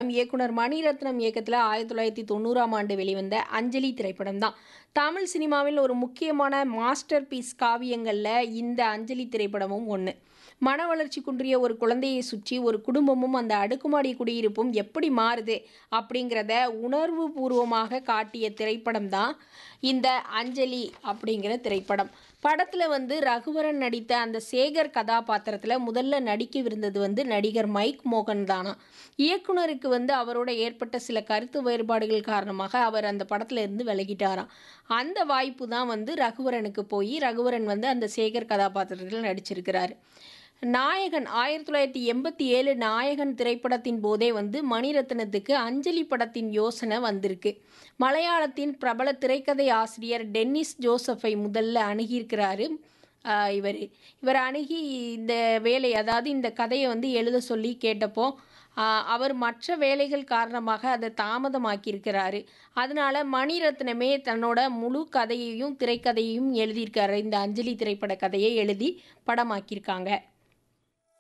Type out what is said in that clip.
இயக்குனர் மணிரத்னம் இயக்கத்தில் ஆயிரத்தி தொள்ளாயிரத்தி தொண்ணூறாம் ஆண்டு வெளிவந்த அஞ்சலி திரைப்படம் தான் தமிழ் சினிமாவில் ஒரு முக்கியமான மாஸ்டர் பீஸ் காவியங்களில் இந்த அஞ்சலி திரைப்படமும் ஒன்று மன வளர்ச்சி குன்றிய ஒரு குழந்தையை சுற்றி ஒரு குடும்பமும் அந்த அடுக்குமாடி குடியிருப்பும் எப்படி மாறுது அப்படிங்கிறத உணர்வு பூர்வமாக காட்டிய திரைப்படம் தான் இந்த அஞ்சலி அப்படிங்கிற திரைப்படம் படத்தில் வந்து ரகுவரன் நடித்த அந்த சேகர் கதாபாத்திரத்தில் முதல்ல நடிக்கவிருந்தது வந்து நடிகர் மைக் மோகன் தானா இயக்குனருக்கு வந்து அவரோட ஏற்பட்ட சில கருத்து வேறுபாடுகள் காரணமாக அவர் அந்த படத்துல இருந்து விலகிட்டாராம் அந்த வாய்ப்பு தான் வந்து ரகுவரனுக்கு போய் ரகுவரன் வந்து அந்த சேகர் கதாபாத்திரத்தில் நடிச்சிருக்கிறாரு நாயகன் ஆயிரத்தி தொள்ளாயிரத்தி எண்பத்தி ஏழு நாயகன் திரைப்படத்தின் போதே வந்து மணிரத்னத்துக்கு அஞ்சலி படத்தின் யோசனை வந்திருக்கு மலையாளத்தின் பிரபல திரைக்கதை ஆசிரியர் டென்னிஸ் ஜோசஃபை முதல்ல அணுகியிருக்கிறாரு இவர் இவர் அணுகி இந்த வேலை அதாவது இந்த கதையை வந்து எழுத சொல்லி கேட்டப்போ ஆஹ், அவர் மற்ற வேலைகள் காரணமாக அதை தாமதமாக்கியிருக்கிறாரு அதனால மணிரத்னமே தன்னோட முழு கதையையும் திரைக்கதையையும் எழுதியிருக்காரு இந்த அஞ்சலி திரைப்பட கதையை எழுதி படமாக்கியிருக்காங்க